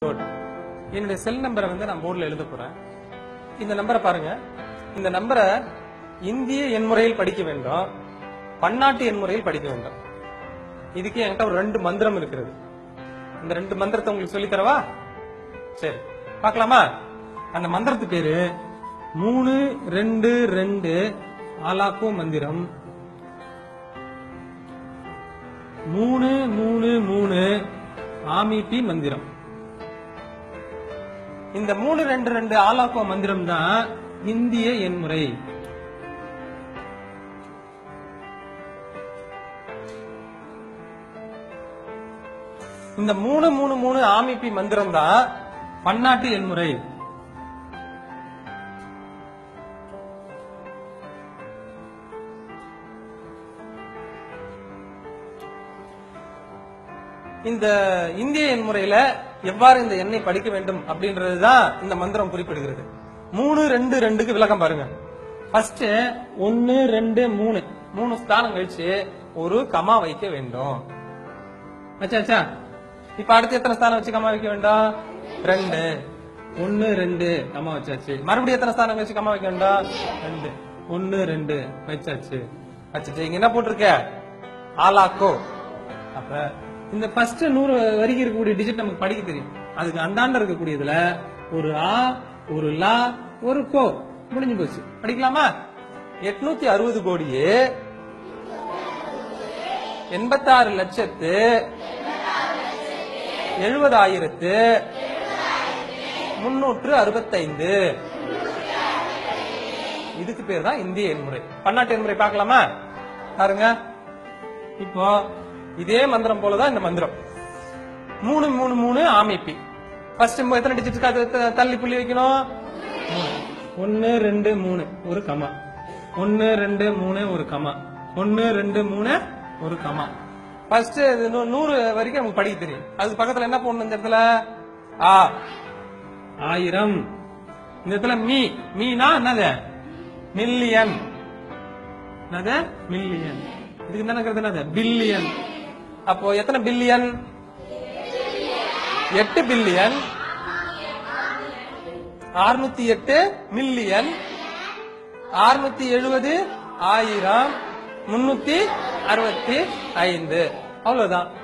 Good. என்னுடைய செல் நம்பரை வந்து நான் போர்டில் எழுத போறேன் இந்த நம்பரை பாருங்க இந்த நம்பரை இந்திய எண்முறையில் படிக்க வேண்டும் பன்னாட்டு எண்முறையில் படிக்க வேண்டும் இதுக்கு என்கிட்ட ஒரு ரெண்டு மந்திரம் இருக்கிறது இந்த ரெண்டு மந்திரத்தை உங்களுக்கு சொல்லித் தரவா சரி பார்க்கலாமா அந்த மந்திரத்து பேரு மூணு ரெண்டு ரெண்டு ஆலாக்கோ மந்திரம் மூணு மூணு மூணு ஆமிபி மந்திரம் இந்த மூணு ரெண்டு ரெண்டு ஆலாக்கோ மந்திரம் தான் இந்திய எண்முறை இந்த மூணு மூணு மூணு ஆமிபி மந்திரம் தான் பன்னாட்டு எண்முறை இந்த இந்திய எண்முறையில எவ்வாறு இந்த எண்ணை படிக்க வேண்டும் அப்படின்றதுதான் இந்த மந்திரம் குறிப்பிடுகிறது மூணு ரெண்டு ரெண்டுக்கு விளக்கம் பாருங்க ஃபர்ஸ்ட் ஒன்னு ரெண்டு மூணு மூணு ஸ்தானம் கழிச்சு ஒரு கமா வைக்க வேண்டும் ஆச்சா இப்ப அடுத்து எத்தனை ஸ்தானம் வச்சு கமா வைக்க வேண்டாம் ரெண்டு ஒன்னு ரெண்டு கமா வச்சாச்சு மறுபடியும் எத்தனை ஸ்தானம் வச்சு கமா வைக்க வேண்டாம் ரெண்டு ஒன்னு ரெண்டு வச்சாச்சு வச்சாச்சு இங்க என்ன போட்டிருக்க ஆலாக்கோ அப்ப இந்த ஃபர்ஸ்ட் நூறு வரைக்கும் இருக்கக்கூடிய டிஜிட் நமக்கு படிக்க தெரியும் அதுக்கு அந்தாண்ட இருக்கக்கூடியதுல ஒரு ஆ ஒரு லா ஒரு கோ முடிஞ்சு போச்சு படிக்கலாமா எட்நூத்தி அறுபது கோடியே எண்பத்தாறு லட்சத்து எழுபதாயிரத்து முன்னூற்று அறுபத்தைந்து இதுக்கு பேர் தான் இந்திய எண்முறை பன்னாட்டு எண்முறை பார்க்கலாமா பாருங்க இப்போ இதே மந்திரம் போலதான் இந்த மந்திரம் மூணு மூணு மூணு ஆமிப்பி ஃபர்ஸ்ட் எத்தனை டிஜிட் தள்ளி புள்ளி வைக்கணும் மூணு. ஒன்னு ரெண்டு மூணு ஒரு கமா ஒன்னு ரெண்டு மூணு ஒரு கமா ஒன்னு ரெண்டு மூணு ஒரு கமா ஃபர்ஸ்ட் நூறு வரைக்கும் நமக்கு படிக்க தெரியும் அதுக்கு பக்கத்துல என்ன போடணும் இந்த இடத்துல ஆ ஆயிரம் இந்த இடத்துல மீ மீனா என்னது மில்லியன் என்னது மில்லியன் இதுக்கு என்ன நடக்கிறது என்னது பில்லியன் அப்போ எத்தனை பில்லியன் எட்டு பில்லியன் அறுநூத்தி எட்டு மில்லியன் அறுநூத்தி எழுபது ஆயிரம் முன்னூத்தி அறுபத்தி ஐந்து அவ்வளவுதான்